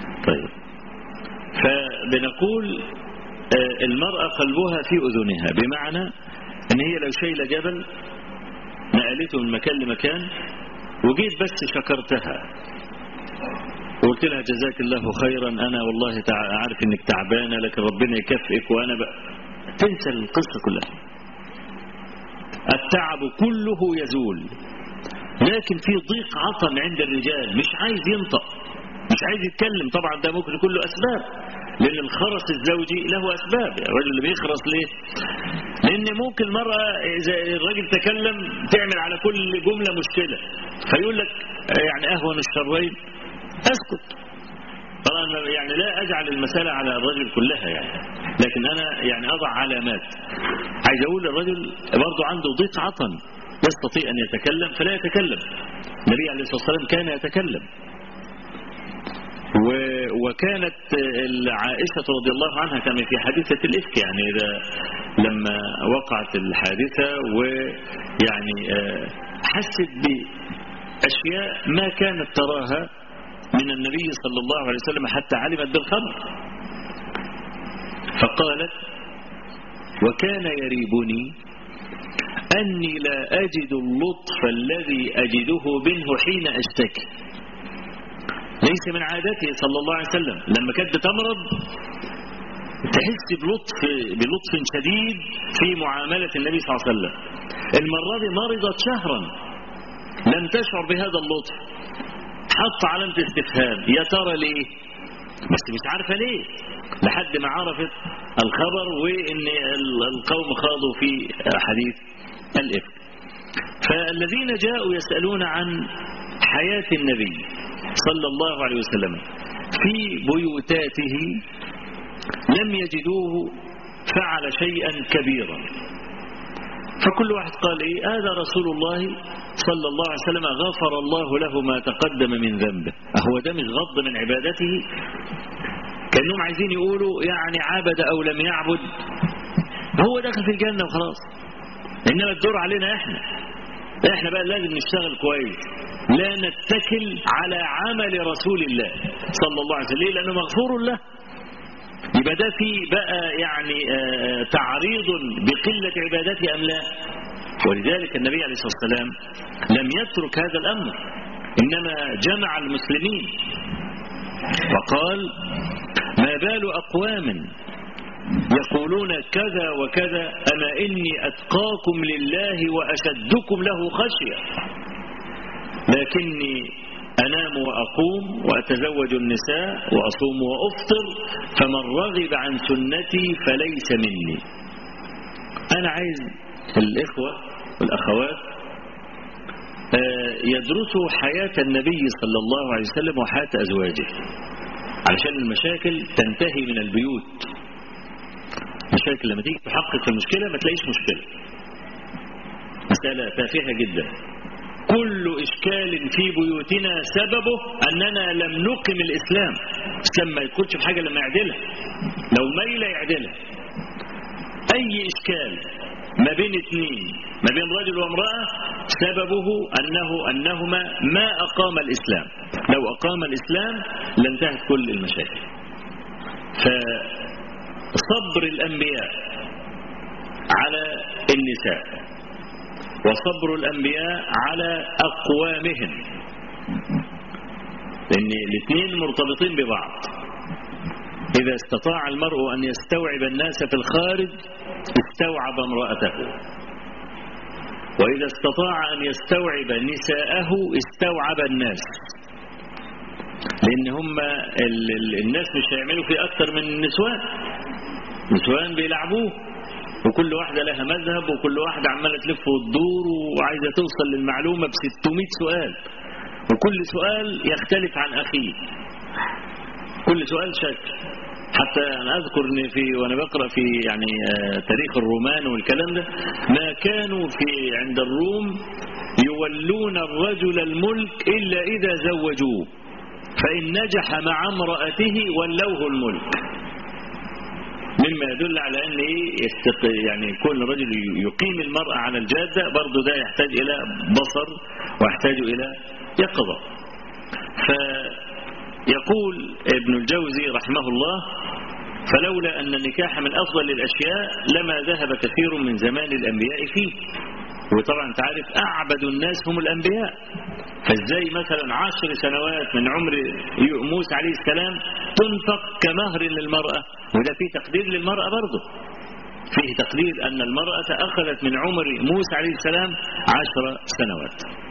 طيب فبنقول آه، المرأة قلبها في أذنها بمعنى ان هي لو شايلة جبل نقلته من مكان لمكان وجيت بس شكرتها وقلت لها جزاك الله خيرا انا والله تع- عارف انك تعبانه لكن ربنا يكافئك وانا بقى تنسى القصه كلها التعب كله يزول لكن في ضيق عطن عند الرجال مش عايز ينطق مش عايز يتكلم طبعا ده ممكن يكون له اسباب لان الخرس الزوجي له اسباب يعني الراجل اللي بيخرس ليه لان ممكن المراه اذا الراجل تكلم تعمل على كل جمله مشكله فيقول لك يعني اهون الشرين اسكت طبعا يعني لا اجعل المساله على الرجل كلها يعني لكن انا يعني اضع علامات عايز اقول الرجل برضه عنده ضيق عطن يستطيع ان يتكلم فلا يتكلم النبي عليه الصلاه والسلام كان يتكلم و- وكانت عائشة رضي الله عنها كما في حادثة الإفك يعني إذا لما وقعت الحادثة ويعني آه، حست بأشياء ما كانت تراها من النبي صلى الله عليه وسلم حتى علمت بالخبر فقالت وكان يريبني أني لا أجد اللطف الذي أجده منه حين أشتكي ليس من عادته صلى الله عليه وسلم لما كانت بتمرض تحس بلطف بلطف شديد في معاملة النبي صلى الله عليه وسلم المرة دي مرضت شهرا لم تشعر بهذا اللطف حط علامة استفهام يا ترى ليه بس مش عارفة ليه لحد ما عرفت الخبر وان القوم خاضوا في حديث الإفك فالذين جاءوا يسألون عن حياة النبي صلى الله عليه وسلم في بيوتاته لم يجدوه فعل شيئا كبيرا فكل واحد قال ايه هذا رسول الله صلى الله عليه وسلم غفر الله له ما تقدم من ذنبه هو ده مش غض من عبادته كانهم عايزين يقولوا يعني عبد او لم يعبد هو دخل في الجنه وخلاص انما الدور علينا احنا احنا بقى لازم نشتغل كويس لا نتكل على عمل رسول الله صلى الله عليه وسلم ليه؟ لانه مغفور له يبقى ده في بقى يعني آه، تعريض بقلة عبادته أم لا ولذلك النبي عليه الصلاة والسلام لم يترك هذا الأمر إنما جمع المسلمين وقال ما بال أقوام يقولون كذا وكذا أما إني أتقاكم لله وأشدكم له خشية لكني أنام وأقوم وأتزوج النساء وأصوم وأفطر فمن رغب عن سنتي فليس مني أنا عايز الإخوة والأخوات آه، يدرسوا حياة النبي صلى الله عليه وسلم وحياة أزواجه علشان المشاكل تنتهي من البيوت مشاكل لما تيجي تحقق المشكلة ما تلاقيش مشكلة مسألة تافهة جدا كل إشكال في بيوتنا سببه أننا لم نقم الإسلام الإسلام ما يدخلش في حاجة لما يعدلها لو ميلة يعدلها أي إشكال ما بين اثنين ما بين رجل وامرأة سببه أنه أنهما ما أقام الإسلام لو أقام الإسلام لانتهت كل المشاكل فصبر الأنبياء على النساء وصبر الأنبياء على أقوامهم لأن الاثنين مرتبطين ببعض إذا استطاع المرء أن يستوعب الناس في الخارج استوعب امرأته وإذا استطاع أن يستوعب نساءه استوعب الناس لأن هم ال ال الناس مش هيعملوا فيه أكتر من النسوان نسوان بيلعبوه وكل واحدة لها مذهب وكل واحدة عمالة تلف وتدور وعايزة توصل للمعلومة ب 600 سؤال وكل سؤال يختلف عن أخيه كل سؤال شكل حتى أنا أذكر إن في وأنا بقرأ في يعني آه تاريخ الرومان والكلام ده ما كانوا في عند الروم يولون الرجل الملك إلا إذا زوجوه فإن نجح مع امرأته ولوه الملك مما يدل على ان ايه يستق... يعني يكون الرجل يقيم المرأة على الجادة برضه ده يحتاج الى بصر ويحتاج الى يقظة يقول ابن الجوزي رحمه الله فلولا أن النكاح من أفضل الأشياء لما ذهب كثير من زمان الأنبياء فيه وطبعا تعرف أعبد الناس هم الأنبياء فازاي مثلا عشر سنوات من عمر موسى عليه السلام تنفق كمهر للمرأة وده فيه تقدير للمرأة برضه فيه تقدير أن المرأة أخذت من عمر موسى عليه السلام عشر سنوات